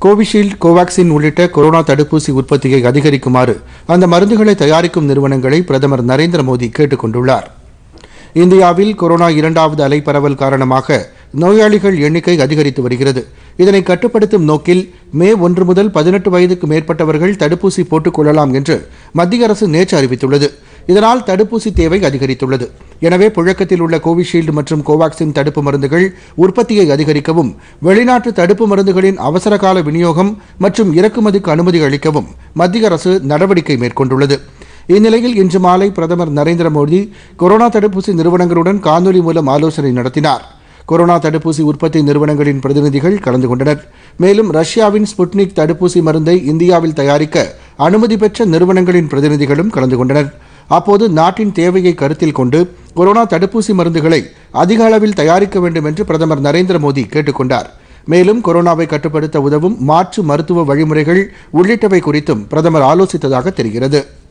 Covishield Covaxin உள்ளிட்ட corona தடுப்பூசி உற்பத்தியை அதிகரிக்குமாறு அந்த மருந்துகளை தயாரிக்கும் நிறுவனங்களை பிரதமர் நரேந்திர மோடி கேட்டுக் கொண்டுள்ளார் இந்தியாவில் கொரோனா இரண்டாவது அலை பரவல் காரணமாக நோயாளிகள் எண்ணிக்கை அதிகரித்து வருகிறது இதனை கட்டுப்படுத்தும் நோக்கில் மே ஒன்று முதல் பதினெட்டு வயதுக்கு மேற்பட்டவர்கள் தடுப்பூசி போட்டுக் கொள்ளலாம் என்று மத்திய அரசு நேற்று அறிவித்துள்ளது இதனால் தடுப்பூசி தேவை அதிகரித்துள்ளது எனவே புழக்கத்தில் உள்ள கோவிஷீல்டு மற்றும் கோவாக்சின் தடுப்பு மருந்துகள் உற்பத்தியை அதிகரிக்கவும் வெளிநாட்டு தடுப்பு மருந்துகளின் அவசரகால விநியோகம் மற்றும் இறக்குமதிக்கு அனுமதி அளிக்கவும் மத்திய அரசு நடவடிக்கை மேற்கொண்டுள்ளது இந்நிலையில் இன்று மாலை பிரதமர் நரேந்திர மோடி கொரோனா தடுப்பூசி நிறுவனங்களுடன் காணொலி மூலம் ஆலோசனை நடத்தினார் கொரோனா தடுப்பூசி உற்பத்தி நிறுவனங்களின் பிரதிநிதிகள் கலந்து கொண்டனர் மேலும் ரஷ்யாவின் ஸ்புட்னிக் தடுப்பூசி மருந்தை இந்தியாவில் தயாரிக்க அனுமதி பெற்ற நிறுவனங்களின் பிரதிநிதிகளும் கலந்து கொண்டனர் அப்போது நாட்டின் தேவையை கருத்தில் கொண்டு கொரோனா தடுப்பூசி மருந்துகளை அதிக அளவில் தயாரிக்க வேண்டும் என்று பிரதமர் நரேந்திர மோடி கேட்டுக் கொண்டார் மேலும் கொரோனாவை கட்டுப்படுத்த உதவும் மாற்று மருத்துவ வழிமுறைகள் உள்ளிட்டவை குறித்தும் பிரதமர் ஆலோசித்ததாக தெரிகிறது